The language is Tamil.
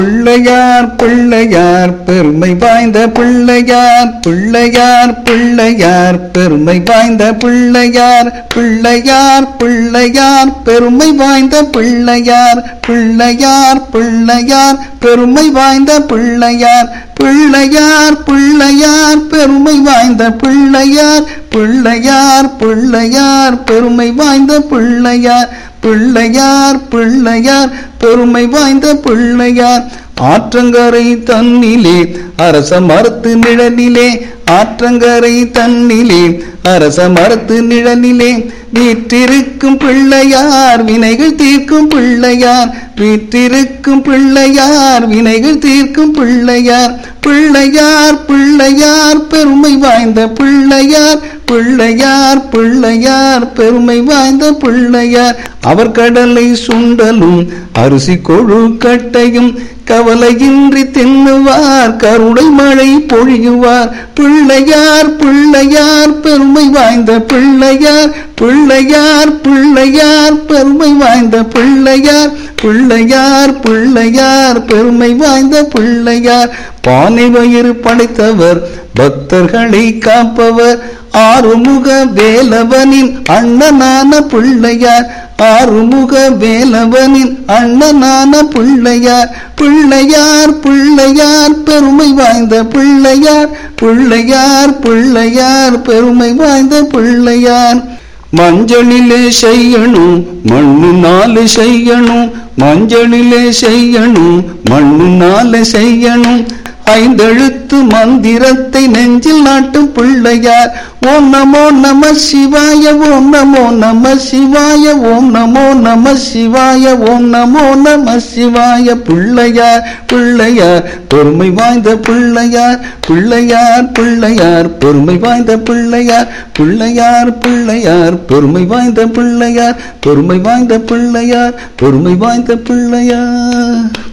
பிள்ளையார் பிள்ளையார் பெருமை வாய்ந்த பிள்ளையார் பிள்ளையார் பிள்ளையார் பெருமை வாய்ந்த பிள்ளையார் பிள்ளையார் பிள்ளையார் பெருமை வாய்ந்த பிள்ளையார் பிள்ளையார் பிள்ளையார் பெருமை வாய்ந்த பிள்ளையார் பிள்ளையார் பிள்ளையார் பெருமை வாய்ந்த பிள்ளையார் பிள்ளையார் பிள்ளையார் பெருமை வாய்ந்த பிள்ளையார் பிள்ளையார் பிள்ளையார் பெருமை வாய்ந்த பிள்ளையார் ஆற்றங்கரை தன்னிலே அரச மரத்து நிழலிலே ஆற்றங்கரை தன்னிலே அரச மரத்து நிழலிலே வீற்றிருக்கும் பிள்ளையார் வினைகள் தீர்க்கும் பிள்ளையார் வீற்றிருக்கும் பிள்ளையார் வினைகள் தீர்க்கும் பிள்ளையார் பிள்ளையார் பிள்ளையார் பெருமை வாய்ந்த பிள்ளையார் பிள்ளையார் பிள்ளையார் பெருமை வாய்ந்த பிள்ளையார் அவர் கடலை சுண்டலும் அரிசி கொழுக்கட்டையும் கவலையின்றி தின்னுவார் கருணை மழை பொழியுவார் பிள்ளையார் பிள்ளையார் பெருமை வாய்ந்த பிள்ளையார் பிள்ளையார் பிள்ளையார் பெருமை வாய்ந்த பிள்ளையார் பிள்ளையார் பிள்ளையார் பெருமை வாய்ந்த பிள்ளையார் பானை வயிறு படைத்தவர் பக்தர்களை காப்பவர் ஆறுமுக வேலவனின் அண்ணனான பிள்ளையார் ஆறுமுக வேலவனின் அண்ணனான பிள்ளையார் பிள்ளையார் பிள்ளையார் பெருமை வாய்ந்த பிள்ளையார் பிள்ளையார் பிள்ளையார் பெருமை வாய்ந்த பிள்ளையார் மஞ்சளிலே செய்யணும் மண்ணினாலே செய்யணும் மஞ்சளிலே செய்யணும் மண்ணினாலே செய்யணும் ஐந்தெழுத்து மந்திரத்தை நெஞ்சில் நாட்டும் பிள்ளையார் ஓம் நமோ நம சிவாய ஓம் நமோ நம சிவாய ஓம் நமோ நம சிவாய ஓம் நமோ நம சிவாய பிள்ளையார் பிள்ளையார் பெருமை வாய்ந்த பிள்ளையார் பிள்ளையார் பிள்ளையார் பெருமை வாய்ந்த பிள்ளையார் பிள்ளையார் பிள்ளையார் பெருமை வாய்ந்த பிள்ளையார் பெருமை வாய்ந்த பிள்ளையார் பெருமை வாய்ந்த பிள்ளையார்